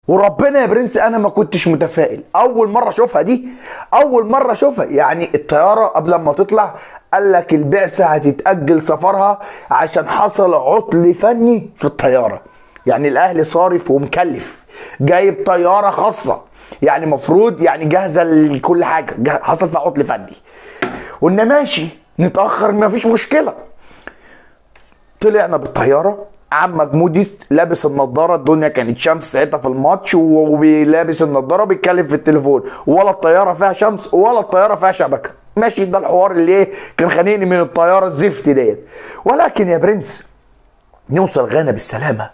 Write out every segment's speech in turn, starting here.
وربنا يا برنس انا ما كنتش متفائل اول مره اشوفها دي اول مره اشوفها يعني الطياره قبل ما تطلع قال لك البعثه هتتاجل سفرها عشان حصل عطل فني في الطياره يعني الاهلي صارف ومكلف جايب طياره خاصه يعني مفروض يعني جاهزه لكل حاجه جه- حصل فيها عطل فني قلنا ماشي نتاخر ما فيش مشكله طلعنا بالطياره عمك موديس لابس النضاره الدنيا كانت شمس ساعتها في الماتش و- ولابس النضاره بيتكلم في التليفون ولا الطياره فيها شمس ولا الطياره فيها شبكه ماشي ده الحوار اللي ايه كان خانقني من الطياره الزفت ديت ولكن يا برنس نوصل غانا بالسلامه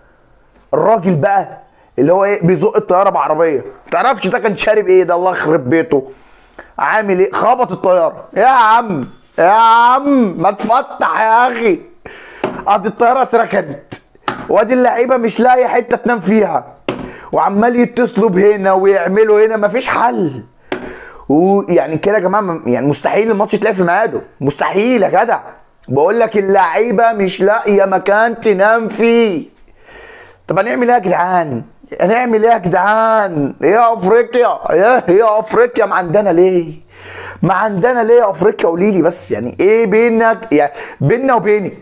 الراجل بقى اللي هو ايه بيزق الطياره بعربيه تعرفش ده كان شارب ايه ده الله يخرب بيته عامل ايه خبط الطياره يا عم يا عم ما تفتح يا اخي ادي الطياره اتركنت وادي اللعيبه مش لاقي حته تنام فيها وعمال يتصلوا بهنا ويعملوا هنا مفيش حل ويعني كده يا جماعه م- يعني مستحيل الماتش يتلعب في ميعاده مستحيل يا جدع بقول لك اللعيبه مش لاقيه مكان تنام فيه طب هنعمل ايه يا جدعان؟ هنعمل ايه يا جدعان؟ ايه يا افريقيا؟ ايه يا افريقيا ما عندنا ليه؟ ما عندنا ليه يا افريقيا قولي لي بس يعني ايه بينك يعني بيننا وبينك؟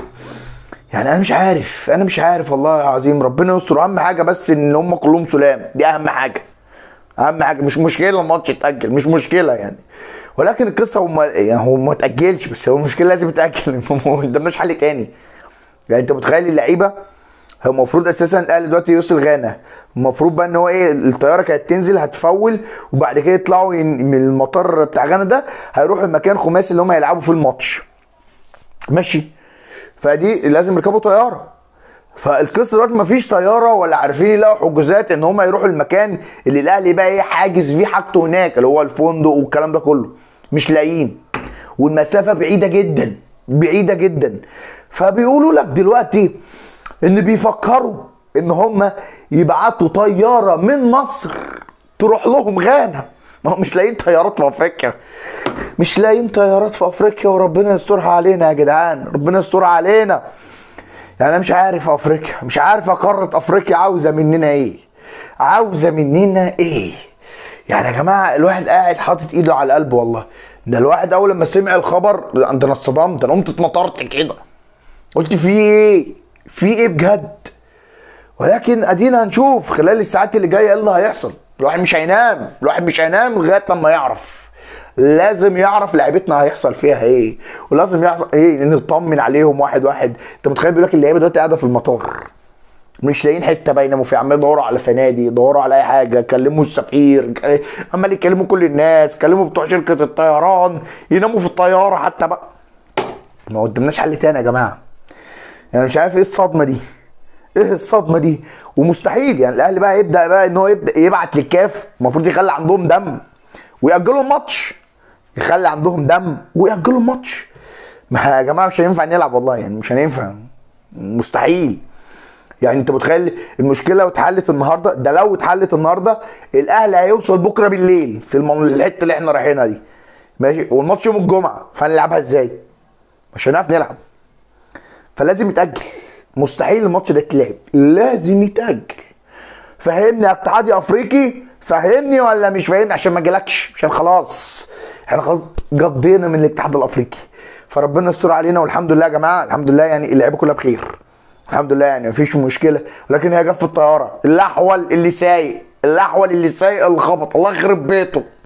يعني انا مش عارف انا مش عارف والله العظيم ربنا يستر اهم حاجه بس ان هم كلهم سلام دي اهم حاجه اهم حاجه مش مشكله الماتش يتاجل مش مشكله يعني ولكن القصه هو ما يعني هو ما اتاجلش بس هو المشكله لازم يتاجل ما قدامناش حل تاني يعني انت متخيل اللعيبه هو المفروض اساسا الاهلي دلوقتي يوصل غانا المفروض بقى ان هو ايه الطياره كانت تنزل هتفول وبعد كده يطلعوا ين- من المطار بتاع غانا ده هيروحوا المكان خماسي اللي هم هيلعبوا فيه الماتش ماشي فدي لازم يركبوا طياره فالقصه دلوقتي مفيش طياره ولا عارفين يلاقوا حجوزات ان هم يروحوا المكان اللي الاهلي بقى ايه حاجز فيه حاجته هناك اللي هو الفندق والكلام ده كله مش لاقيين والمسافه بعيده جدا بعيده جدا فبيقولوا لك دلوقتي ان بيفكروا ان هم يبعتوا طياره من مصر تروح لهم غانا ما هو مش لاقيين طيارات في افريقيا مش لاقيين طيارات في افريقيا وربنا يسترها علينا يا جدعان ربنا يسترها علينا يعني انا مش عارف افريقيا مش عارف قاره افريقيا عاوزه مننا ايه عاوزه مننا ايه يعني يا جماعه الواحد قاعد حاطط ايده على القلب والله ده الواحد اول لما سمع الخبر عندنا اتصدمت انا قمت اتنطرت كده قلت في ايه في ايه بجد ولكن ادينا هنشوف خلال الساعات اللي جايه ايه اللي هيحصل الواحد مش هينام الواحد مش هينام لغايه لما يعرف لازم يعرف لعيبتنا هيحصل فيها ايه ولازم يحصل ايه نطمن عليهم واحد واحد انت متخيل بيقول لك اللعيبه دلوقتي قاعده في المطار مش لاقيين حته بيناموا فيها عمالين يدوروا على فنادق يدوروا على اي حاجه كلموا السفير ك- عمال يكلموا كل الناس كلموا بتوع شركه الطيران يناموا في الطياره حتى بقى ما قدمناش حل تاني يا جماعه يعني مش عارف ايه الصدمه دي ايه الصدمه دي ومستحيل يعني الاهلي بقى يبدا بقى ان هو يبدا يبعت للكاف المفروض يخلي عندهم دم ويأجلوا الماتش يخلي عندهم دم ويأجلوا الماتش ما يا جماعه مش هينفع نلعب والله يعني مش هينفع مستحيل يعني انت متخيل المشكله لو اتحلت النهارده ده لو اتحلت النهارده الاهلي هيوصل بكره بالليل في الم- الحته اللي احنا رايحينها دي ماشي والماتش يوم الجمعه فهنلعبها ازاي مش هنعرف نلعب فلازم يتأجل مستحيل الماتش ده يتلعب لازم يتأجل فهمني يا اتحادي افريقي فهمني ولا مش فاهمني عشان ما جالكش عشان خلاص احنا خلاص قضينا من الاتحاد الافريقي فربنا يستر علينا والحمد لله يا جماعه الحمد لله يعني اللعيبه كلها بخير الحمد لله يعني مفيش مشكله ولكن هي جت في الطياره الاحول اللي سايق الاحول اللي سايق اللي خبط الله يخرب بيته